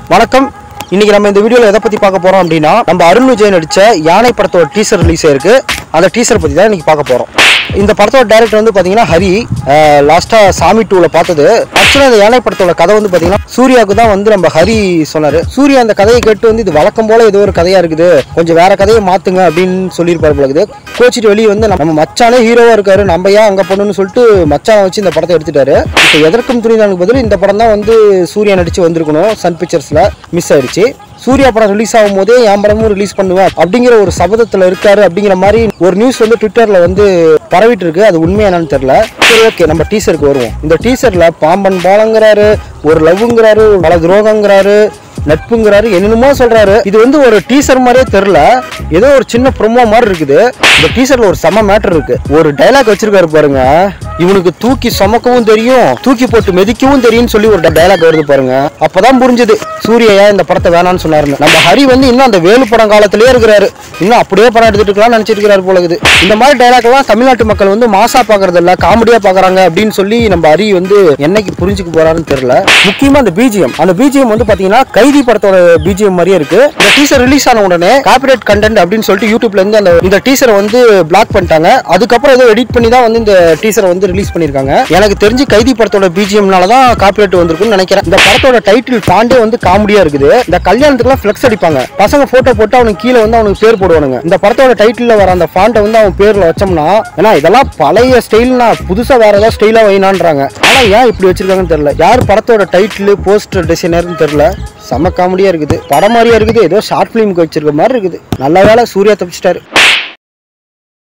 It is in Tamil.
வணக்கம் இன்னைக்கு நம்ம இந்த வீடியோல எதை பத்தி பார்க்க போறோம் அப்படின்னா நம்ம அருண் விஜய் நடிச்ச யானை படத்தோட டீசர் ரிலீஸ் ஆயிருக்கு அந்த டீசர் பத்தி தான் இன்னைக்கு பார்க்க போறோம் இந்த படத்தோட டைரக்டர் வந்து பாத்தீங்கன்னா ஹரி லாஸ்டா சாமி டூல பார்த்தது ஆக்சுவலா இந்த யானை படத்தோட கதை வந்து பாத்தீங்கன்னா சூர்யாவுக்கு தான் வந்து நம்ம ஹரி சொன்னாரு சூர்யா அந்த கதையை கேட்டு வந்து இது வழக்கம் போல ஏதோ ஒரு கதையா இருக்குது கொஞ்சம் வேற கதையை மாத்துங்க அப்படின்னு சொல்லியிருப்பாரு போல இருக்குது கோச்சிட்டு வெளியே வந்து நம்ம மச்சானே ஹீரோவா இருக்காரு நம்ம ஏன் அங்க பண்ணணும்னு சொல்லிட்டு மச்சான் வச்சு இந்த படத்தை எடுத்துட்டாரு இப்போ எதற்கும் துணிதானுக்கு பதில் இந்த படம் தான் வந்து சூர்யா நடிச்சு வந்திருக்கணும் சன் பிக்சர்ஸ்ல மிஸ் ஆயிடுச்சு சூர்யா படம் ரிலீஸ் ஆகும் போதே என் படமும் ரிலீஸ் பண்ணுவேன் அப்படிங்கிற ஒரு சபதத்துல இருக்காரு அப்படிங்கிற மாதிரி ஒரு நியூஸ் வந்து ட்விட்டர்ல வந்து பரவிட்டு இருக்கு அது உண்மையா என்னன்னு தெரியல சரி ஓகே நம்ம டீசருக்கு வருவோம் இந்த டீசர்ல பாம்பன் பாலங்கிறாரு ஒரு லவ்ங்கிறாரு பல துரோகங்கிறாரு நட்புங்கிறாரு என்னென்னமோ சொல்றாரு இது வந்து ஒரு டீசர் மாதிரியே தெரியல ஏதோ ஒரு சின்ன ப்ரொமோ மாதிரி இருக்குது இந்த டீசர்ல ஒரு செம மேட்டர் இருக்கு ஒரு டைலாக் வச்சிருக்காரு பாருங்க இவனுக்கு தூக்கி சுமக்கவும் தெரியும் தூக்கி போட்டு மிதிக்கவும் தெரியும்னு சொல்லி ஒரு டைலாக் வருது பாருங்க அப்பதான் புரிஞ்சது சூர்யா ஏன் இந்த படத்தை வேணாம்னு சொன்னாருன்னு நம்ம ஹரி வந்து இன்னும் அந்த வேலு படம் காலத்திலேயே இருக்கிறாரு இன்னும் அப்படியே படம் எடுத்துட்டு இருக்கலாம் நினைச்சிட்டு இருக்காரு போல இருக்குது இந்த மாதிரி டைலாக் எல்லாம் தமிழ்நாட்டு மக்கள் வந்து மாசா பாக்குறது இல்ல காமெடியா பாக்குறாங்க அப்படின்னு சொல்லி நம்ம ஹரி வந்து என்னைக்கு புரிஞ்சுக்க போறாருன்னு தெரியல முக்கியமா அந்த பிஜிஎம் அந்த பிஜிஎம் வந்து பாத்தீங்கன்னா கைதி படத்தோட பிஜிஎம் மாதிரியே இருக்கு இந்த டீசர் ரிலீஸ் ஆன உடனே காப்பிரைட் கண்டென்ட் அப்படின்னு சொல்லிட்டு யூடியூப்ல இருந்து அந்த இந்த டீசரை வந்து பிளாக் பண்ணிட்டாங்க அதுக்கப்புறம் ஏதோ எடிட் பண்ணி தான் வந்து இந்த டீசரை வந்து ரிலீஸ் பண்ணிருக்காங்க எனக்கு தெரிஞ்சு கைதி படத்தோட பிஜிஎம்னால தான் காப்பிரைட் வந்திருக்குன்னு நினைக்கிறேன் இந்த படத்தோட டைட்டில் பாண்டே வந்து காமெடியா இருக்குது இந்த கல்யாணத்துக்குலாம் ஃபிளெக்ஸ் அடிப்பாங்க பசங்க போட்டோ போட்டு அவனுக்கு கீழே வந்து அவனுக்கு பேர் போடுவானுங்க இந்த படத்தோட டைட்டில்ல வர அந்த ஃபாண்ட்டை வந்து அவன் பேர்ல வச்சோம்னா ஏன்னா இதெல்லாம் பழைய ஸ்டைல்னா புதுசா வேற ஏதாவது ஸ்டைலா வைனான்றாங்க ஆனா ஏன் இப்படி வச்சிருக்காங்கன்னு தெரியல யார் படத்தோட டைட்டில் போஸ்டர் டிசைனர்னு தெரியல செம காமெடியா இருக்குது படம் மாதிரியா இருக்குது ஏதோ ஷார்ட் ஃபிலிமுக்கு வச்சிருக்க மாதிரி இருக்குது நல்ல வேளை சூர்யா தப்பிச்சிட்டாரு